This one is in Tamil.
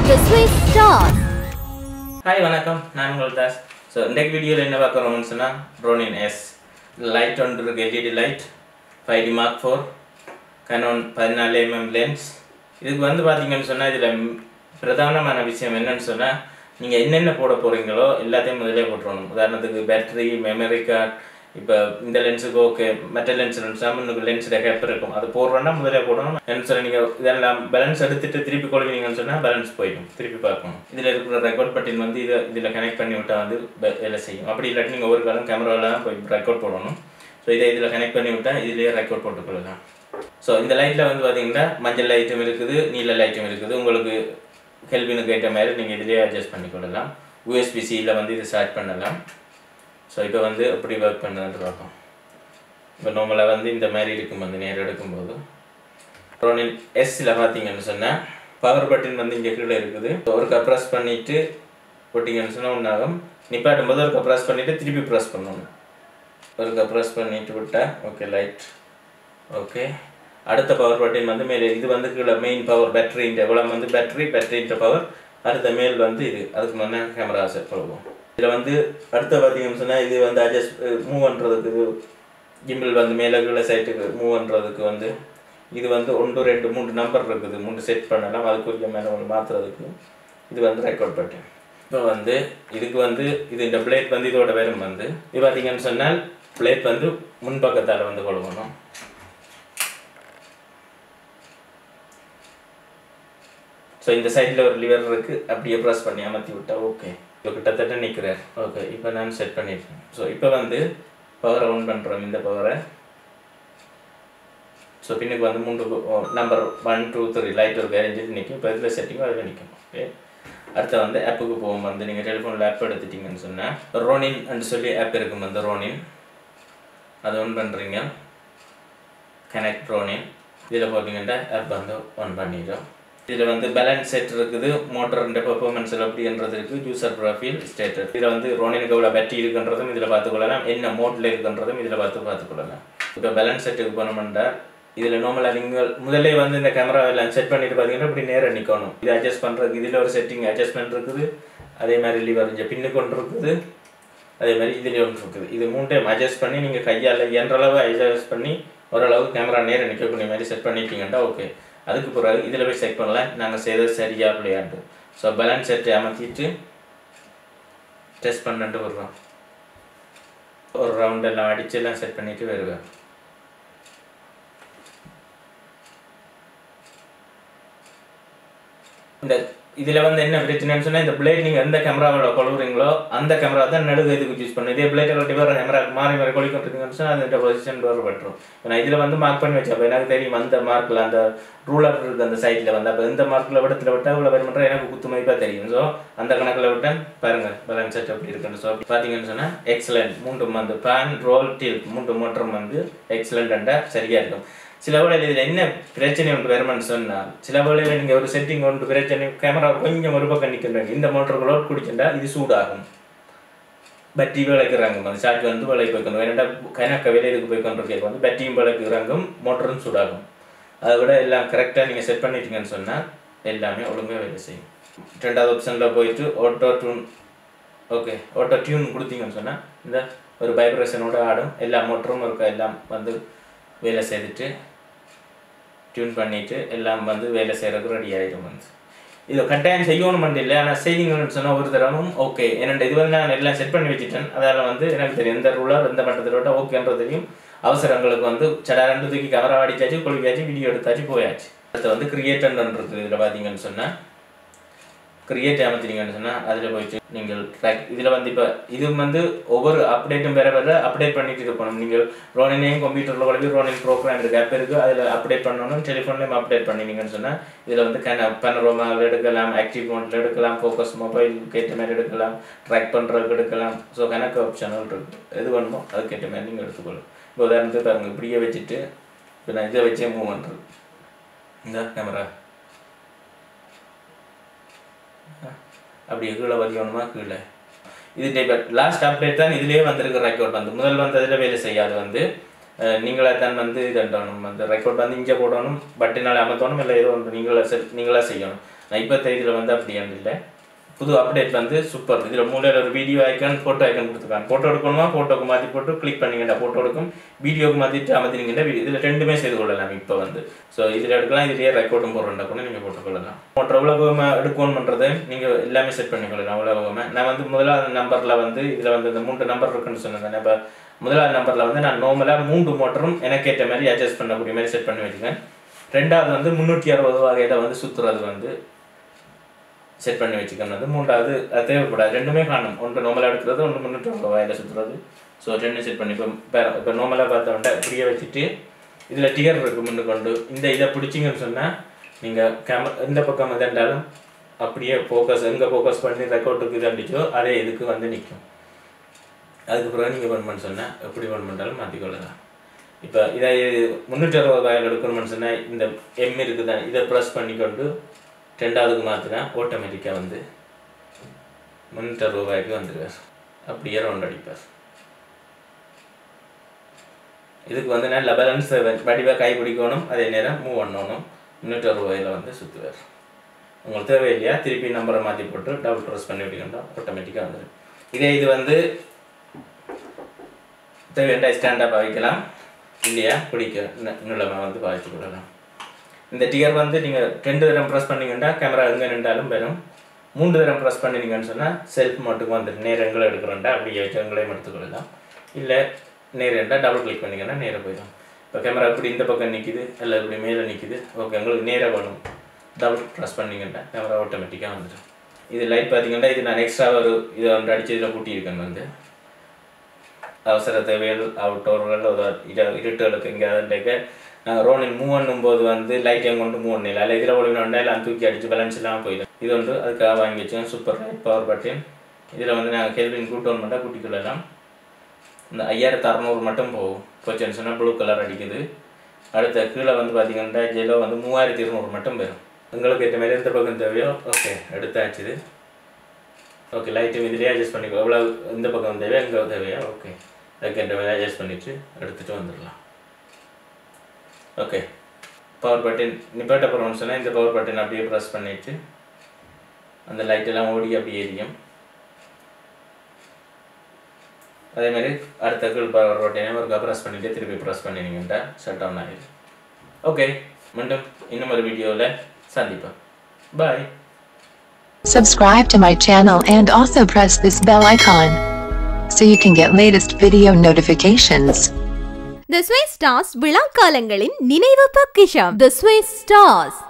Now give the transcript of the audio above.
The Swiss Stars. ஹாய் வணக்கம் நான் உங்கள் தாஸ் ஸோ இன்றைக்கு வீடியோவில் என்ன பார்க்குறோம்னு சொன்னால் ரோனின் எஸ் லைட் ஒன்று இருக்கு LED light five D mark four Canon பதினாலு எம்எம் லென்ஸ் இதுக்கு வந்து பார்த்தீங்கன்னு சொன்னால் இதில் பிரதானமான விஷயம் என்னன்னு சொன்னால் நீங்கள் என்னென்ன போட போகிறீங்களோ எல்லாத்தையும் முதலே போட்டுருணும் உதாரணத்துக்கு பேட்டரி மெமரி கார்டு இப்போ இந்த லென்ஸுக்கு ஓகே மற்ற லென்ஸ் லென்ஸாக இன்னும் லென்ஸில் கேப் இருக்கும் அது போடுறோன்னா முதலே போடணும் என்ன சொல்ல நீங்கள் இதெல்லாம் பேலன்ஸ் எடுத்துட்டு திருப்பி கொடுக்குறீங்கன்னு சொன்னால் பேலன்ஸ் போயிடும் திருப்பி பார்க்கணும் இதில் இருக்கிற ரெக்கார்ட் பட்டின் வந்து இதை இதில் கனெக்ட் பண்ணி விட்டால் வந்து வே- வேலை செய்யும் அப்படி இல்லாட்டி நீங்கள் ஒரு காலம் கேமராவில் தான் போய் ரெக்கார்ட் போடணும் ஸோ இதை இதில் கனெக்ட் பண்ணி விட்டால் இதுலேயே ரெக்கார்ட் போட்டுக்கொள்ளலாம் ஸோ இந்த லைட்டில் வந்து பார்த்தீங்கன்னா மஞ்சள் லைட்டும் இருக்குது நீல லைட்டும் இருக்குது உங்களுக்கு கெல்வினுக்கு ஏற்ற மாதிரி நீங்கள் இதிலேயே அட்ஜஸ்ட் பண்ணிக்கொள்ளலாம் யூஎஸ்பிசியில் வந்து இது ஸ்டார்ட் பண்ணலாம் ஸோ இப்போ வந்து எப்படி ஒர்க் பண்ணுதுன்னு பார்ப்போம் இப்போ நார்மலாக வந்து இந்த மாதிரி இருக்கும் வந்து நேரம் எடுக்கும்போது ரோனின் எஸ்ஸில் பார்த்தீங்கன்னு சொன்னால் பவர் பட்டன் வந்து இங்கே கீழே இருக்குது ஒருக்கா ப்ரெஸ் பண்ணிவிட்டு போட்டிங்கன்னு சொன்னால் ஒன்றாகும் நிப்பாட்டும் போது ஒருக்கா ப்ரெஸ் பண்ணிவிட்டு திருப்பி ப்ரெஸ் பண்ணணும் ஒருக்கா ப்ரெஸ் பண்ணிட்டு விட்டா ஓகே லைட் ஓகே அடுத்த பவர் பட்டன் வந்து மேலே இது வந்து கீழே மெயின் பவர் பேட்டரின்ற இவ்வளோ வந்து பேட்டரி பேட்டரின்ற பவர் அடுத்த மேல் வந்து இது அதுக்கு முன்னே கேமரா செட் பண்ணுவோம் இதில் வந்து அடுத்த பார்த்தீங்கன்னு சொன்னால் இது வந்து அட்ஜஸ்ட் மூவ் பண்ணுறதுக்கு இது கிம்பிள் வந்து மேலே கீழே சைட்டுக்கு மூவ் பண்ணுறதுக்கு வந்து இது வந்து ஒன்று ரெண்டு மூணு நம்பர் இருக்குது மூணு செட் பண்ணலாம் அதுக்குரிய மேலே ஒன்று மாற்றுறதுக்கு இது வந்து ரெக்கார்ட் பட்டன் இப்போ வந்து இதுக்கு வந்து இது இந்த பிளேட் வந்து இதோட வெறும் வந்து இது பார்த்தீங்கன்னு சொன்னால் பிளேட் வந்து முன்பக்கத்தால் வந்து கொடுக்கணும் ஸோ இந்த சைடில் ஒரு லிவர் இருக்குது அப்படியே ப்ரெஸ் பண்ணி அமர்த்தி விட்டா ஓகே இப்போ கிட்டத்தட்ட நிற்கிறார் ஓகே இப்போ நான் செட் பண்ணிட்டேன் ஸோ இப்போ வந்து பவரை ஆன் பண்ணுறோம் இந்த பவரை ஸோ பின்னுக்கு வந்து மூன்று number one two three light ஒரு கேரஞ்சிட்டு நிற்கும் இப்போ இதில் செட்டிங்கும் அதில் நிற்கும் ஓகே அடுத்து வந்து ஆப்புக்கு போகும் வந்து நீங்கள் டெலிஃபோனில் ஆப் எடுத்துட்டீங்கன்னு சொன்னால் ரோனின் சொல்லி ஆப் இருக்கும் வந்து ரோனின் அதை ஆன் பண்ணுறீங்க கனெக்ட் ரோனின் இதில் போட்டிங்கன்னா ஆப் வந்து ஆன் பண்ணிடும் இதில் வந்து பேலன்ஸ் செட் இருக்குது மோட்டருன்ற பெர்ஃபார்மன்ஸ் எப்படின்றது இருக்குது யூசர் ப்ரொஃபைல் ஸ்டேட்டஸ் இதில் வந்து ரோனினுக்கு எவ்வளோ பேட்டரி இருக்குன்றதும் இதில் பார்த்துக்கொள்ளலாம் என்ன மோட்டில் இருக்குன்றதும் இதில் பார்த்து பார்த்துக்கொள்ளலாம் இப்போ பேலன்ஸ் செட்டுக்கு போனோம்னா இதில் நார்மலாக நீங்கள் முதல்ல வந்து இந்த கேமரா எல்லாம் செட் பண்ணிட்டு பார்த்தீங்கன்னா இப்படி நேராக நிற்கணும் இது அட்ஜஸ்ட் பண்ணுறதுக்கு இதில் ஒரு செட்டிங் அட்ஜஸ்ட்மெண்ட் இருக்குது அதே மாதிரி லிவர் இங்கே பின்னுக்கு ஒன்று இருக்குது அதே மாதிரி இதுலேயே ஒன்று இருக்குது இது மூணு டைம் அட்ஜஸ்ட் பண்ணி நீங்கள் கையால் என்றளவு அட்ஜஸ்ட் பண்ணி ஓரளவுக்கு கேமரா நேரம் நிற்கக்கூடிய மாதிரி செட் பண்ணிட்டீங்கன்னா ஓகே அதுக்கு பிறகு இதில் போய் செக் பண்ணலாம் நாங்கள் செய்தது சரியா இல்லையான்ட்டு ஸோ பேலன்ஸ் செட் அமர்த்திட்டு டெஸ்ட் பண்ணிட்டு வருவோம் ஒரு ரவுண்ட் எல்லாம் அடிச்சு எல்லாம் செட் பண்ணிட்டு வருவேன் இந்த இதில் வந்து என்ன பிரச்சனைன்னு சொன்னால் இந்த பிளேட் நீங்கள் எந்த கேமராவில் கொழுவுறீங்களோ அந்த கேமரா தான் நடுவு இதுக்கு யூஸ் பண்ணும் இதே பிளேட் கட்டி வேறு கேமரா மாறி மாறி கொளிக்கிட்டுருக்குன்னு சொன்னால் அந்த பொசிஷன் வேறுபட்டுரும் இப்போ நான் இதில் வந்து மார்க் பண்ணி வச்சேன் அப்போ எனக்கு தெரியும் அந்த மார்க்கில் அந்த ரூலர் இருக்குது அந்த சைடில் வந்து அப்போ இந்த மார்க்கில் விடத்தில் விட்டால் இவ்வளோ வருமன்ற எனக்கு குத்து மதிப்பாக தெரியும் ஸோ அந்த கணக்கில் விட்டேன் பாருங்கள் பேலன்ஸ் செட் எப்படி இருக்குன்னு ஸோ பார்த்தீங்கன்னு சொன்னால் எக்ஸலண்ட் மூன்றும் வந்து பேன் ரோல் டில் மூன்று மோட்டரும் வந்து எக்ஸலண்ட்டாக சரியாக இருக்கும் சில வேளையில் இதில் என்ன பிரச்சனை ஒன்று வருமானு சொன்னால் சில வேளையில் நீங்கள் ஒரு செட்டிங் ஒன்று பிரச்சனை கேமரா கொஞ்சம் ஒரு பக்கம் நிற்கின்றாங்க இந்த மோட்டருக்கு லோட் குடிச்சுட்டா இது சூடாகும் பேட்டரி விளக்குறாங்க அந்த சார்ஜ் வந்து விலைக்கு வைக்கணும் ஏன்னா கணக்க விலைக்கு போய் கொண்டிருக்க வந்து பேட்டரியும் விளக்குறாங்க மோட்டரும் சூடாகும் அதை விட எல்லாம் கரெக்டாக நீங்கள் செட் பண்ணிட்டீங்கன்னு சொன்னால் எல்லாமே ஒழுங்காக வேலை செய்யும் ரெண்டாவது ஆப்ஷனில் போயிட்டு auto tune okay auto tune கொடுத்தீங்கன்னு சொன்னால் இந்த ஒரு வைப்ரேஷனோட ஆடும் எல்லா மோட்டரும் இருக்க எல்லாம் வந்து வேலை செய்துட்டு டியூன் பண்ணிவிட்டு எல்லாம் வந்து வேலை செய்கிறதுக்கு ரெடி ஆகிடும் வந்து இது கட்டாயம் செய்யணும் இல்லை ஆனால் செய்யுங்கன்னு சொன்னால் ஒரு தரமும் ஓகே என்னோட இது வந்து நான் எல்லாம் செட் பண்ணி வச்சுட்டேன் அதால் வந்து எனக்கு தெரியும் எந்த ரூலர் எந்த மட்டத்தில் விட்டால் ஓகேன்றது தெரியும் அவசரங்களுக்கு வந்து சடா ரெண்டு தூக்கி கேமரா அடிச்சாச்சு கொழுவியாச்சு வீடியோ எடுத்தாச்சு போயாச்சு அடுத்து வந்து கிரியேட்டர்ன்றது இருக்குது இதில் பார்த்தீங்கன்னு சொன்னால் கிரியேட் அமர்த்தினீங்கன்னு சொன்னால் அதில் போயிட்டு நீங்கள் ட்ராக் இதில் வந்து இப்போ இது வந்து ஒவ்வொரு அப்டேட்டும் வேறு வேறு அப்டேட் பண்ணிட்டு இருக்கணும் நீங்கள் ரோனினையும் கம்ப்யூட்டரில் கூட ரோனின் ப்ரோக்ராம் இருக்குது ஆப் இருக்குது அதில் அப்டேட் பண்ணணும் டெலிஃபோன்லேயும் அப்டேட் பண்ணினீங்கன்னு சொன்னால் இதில் வந்து கன பனரோமாவில் எடுக்கலாம் ஆக்டிவ் மோட்டில் எடுக்கலாம் ஃபோக்கஸ் மொபைலுக்கு ஏற்ற மாதிரி எடுக்கலாம் ட்ராக் பண்ணுறதுக்கு எடுக்கலாம் ஸோ கணக்கு ஆப்ஷனல் இருக்குது எது வேணுமோ அதுக்கேற்ற மாதிரி நீங்கள் எடுத்துக்கொள்ளும் இப்போ உதாரணத்துக்கு பாருங்கள் இப்படியே வச்சுட்டு இப்போ நான் இதை வச்சே மூவ் பண்ணுறது இந்த கேமரா அப்படியே கீழே பதிக்கணுமா கீழே இது இப்போ லாஸ்ட் அப்டேட் தான் இதுலேயே வந்திருக்க ரெக்கார்ட் வந்து முதல் வந்ததில் வேலை செய்யாது வந்து நீங்களா தான் வந்து இதண்டணும் அந்த ரெக்கார்ட் வந்து இங்கே போடணும் பட்டினால் அமர்த்தணும் இல்லை ஏதோ ஒன்று நீங்களா செ- நீங்களா செய்யணும் நான் இப்போ இதில் வந்து அப்படி இல்லை புது அப்டேட் வந்து சூப்பர் இதில் மூலையில் ஒரு வீடியோ ஐக்கான் ஃபோட்டோ ஐக்கான் கொடுத்துருக்காங்க ஃபோட்டோ எடுக்கணுமா ஃபோட்டோக்கு மாற்றி போட்டு கிளிக் பண்ணிங்கடா ஃபோட்டோ எடுக்கும் வீடியோக்கு மாற்றிட்டு அமர்த்தினீங்கன்னா இதில் ரெண்டுமே செய்து கொள்ளலாம் இப்போ வந்து ஸோ இதில் எடுக்கலாம் இதுலேயே ரெக்கார்டும் போடுறா கூட நீங்கள் போட்டுக்கொள்ளலாம் மற்ற உலகமாக எடுக்கணுன்றது நீங்கள் எல்லாமே செட் பண்ணிக்கொள்ளலாம் உலகமாக நான் வந்து முதலாவது நம்பரில் வந்து இதில் வந்து இந்த மூன்று நம்பர் இருக்குன்னு சொன்னேன் இப்போ முதலாவது நம்பரில் வந்து நான் நார்மலாக மூன்று மோட்டரும் எனக்கு ஏற்ற மாதிரி அட்ஜஸ்ட் பண்ணக்கூடிய மாதிரி செட் பண்ணி வச்சுக்கேன் ரெண்டாவது வந்து முந்நூற்றி அறுபது வகையில் வந்து சுற்றுறது வந்து செட் பண்ணி வச்சுக்கணும் வந்து மூன்றாவது அது தேவைப்படாது ரெண்டுமே காணும் ஒன்று நார்மலாக எடுக்கிறது ஒன்று முந்நூற்றி ஐம்பது வகையில் சுற்றுறது ஸோ ரெண்டு செட் பண்ணி இப்போ இப்போ நார்மலாக பார்த்தோம்னா இப்படியே வச்சுட்டு இதில் டிகர் இருக்குது முன்னு கொண்டு இந்த இதை பிடிச்சிங்கன்னு சொன்னால் நீங்கள் கேமரா எந்த பக்கம் இருந்தாலும் அப்படியே ஃபோக்கஸ் எங்கே ஃபோக்கஸ் பண்ணி ரெக்கார்டுக்கு இது அடிச்சோ அதே இதுக்கு வந்து நிற்கும் அதுக்கு பிறகு நீங்கள் பண்ண பண்ண சொன்னால் எப்படி பண்ண பண்ணாலும் மாற்றிக்கொள்ளலாம் இப்போ இதை முந்நூற்றி அறுபது ரூபாயில் எடுக்கணும்னு சொன்னால் இந்த எம் இருக்குது இதை ப்ரெஸ் பண்ணிக்கொண்டு ரெண்டாவதுக்கு மாற்றினா ஆட்டோமேட்டிக்காக வந்து முந்நூற்றி அறுபது ரூபாய்க்கு வந்துடுவார் அப்படியே ரவுண்ட் அடிப்பார் இதுக்கு வந்து நல்ல பேலன்ஸ் வடிவாக கை பிடிக்கணும் அதே நேரம் மூவ் பண்ணணும் முந்நூற்றி அறுபது ரூபாயில் வந்து சுற்றுவார் உங்களுக்கு தேவை இல்லையா திருப்பி நம்பரை மாற்றி போட்டு டபுள் ப்ரெஸ் பண்ணி விட்டீங்கன்னா ஆட்டோமேட்டிக்காக வந்துடும் இதே இது வந்து தேவையான ஸ்டாண்டப் வைக்கலாம் இல்லையா பிடிக்க நீளமாக வந்து பாய்ச்சி விடலாம் இந்த டியர் வந்து நீங்கள் ரெண்டு தரம் ப்ரெஸ் பண்ணீங்கன்னா கேமரா எங்கே நின்றாலும் வரும் மூன்று தரம் ப்ரெஸ் பண்ணினீங்கன்னு சொன்னால் செல்ஃப் மட்டும் வந்துடும் நேரம் எங்களை எடுக்கிறோண்டா அப்படியே வச்சு எங்களையும் எடுத்துக்கொள்ளலாம் இல்லை நேரண்டா டபுள் கிளிக் பண்ணிங்கன்னா நேராக போயிடும் இப்போ கேமரா இப்படி இந்த பக்கம் நிற்கிது இல்லை இப்படி மேலே நிற்கிது ஓகே எங்களுக்கு நேராக வேணும் டபுள் ப்ரெஸ் பண்ணிங்கன்னா கேமரா ஆட்டோமேட்டிக்காக வந்துடும் இது லைட் பார்த்தீங்கன்னா இது நான் எக்ஸ்ட்ரா ஒரு இதை வந்து அடிச்சு இதில் கூட்டியிருக்கேன் வந்து அவசர தேவைகள் அவுட்டோர்கள் இட இருட்டுகளுக்கு எங்கேயாவது ரோனில் மூவ் பண்ணும் போது வந்து லைட்டையும் கொண்டு மூவ் பண்ணல இல்லை இதில் ஒளிவினா எல்லாம் தூக்கி அடிச்சு பேலன்ஸ் இல்லாமல் போயிடும் இது வந்து அதுக்காக வாங்கி வச்சேன் சூப்பர் லைட் பவர் பட்டன் இதில் வந்து நாங்கள் கெல்வின் கூட்டோன் மட்டும் கூட்டிக்கொள்ளலாம் இந்த ஐயாயிரத்து அறநூறு மட்டும் போகும் போச்சுன்னு சொன்னால் ப்ளூ கலர் அடிக்குது அடுத்த கீழே வந்து பார்த்தீங்கன்னா ஜெலோ வந்து மூவாயிரத்தி இருநூறு மட்டும் வரும் உங்களுக்கு ஏற்ற மாதிரி எந்த பக்கம் தேவையோ ஓகே எடுத்தாச்சு இது ஓகே லைட்டும் இதுலேயே அட்ஜஸ்ட் பண்ணிக்கோ எவ்வளோ இந்த பக்கம் தேவையோ எங்கே தேவையோ ஓகே அதுக்கு ஏற்ற மாதிரி அட்ஜஸ்ட் பண்ணிவிட்டு எடுத்துகிட்டு வந்துடலாம் ஓகே பவர் பட்டன் நிப்பாட்ட போகிறோம்னு சொன்னால் இந்த பவர் பட்டன் அப்படியே ப்ரெஸ் பண்ணிவிட்டு அந்த லைட்டெல்லாம் ஓடி அப்படியே எரியும் அதே மாதிரி அடுத்த கீழ் பவர் பட்டனை ஒரு ப்ரெஸ் பண்ணிவிட்டு திருப்பி ப்ரெஸ் பண்ணினீங்கன்னா ஷட் டவுன் ஆகிடும் ஓகே மீண்டும் இன்னும் ஒரு வீடியோவில் சந்திப்போம் bye Subscribe to my channel and also press this bell icon so you can get latest video notifications. The Swiss stars விழாக்காலங்களின் நினைவு பொக்கிஷம் தி ஸ்விஸ் ஸ்டார்ஸ்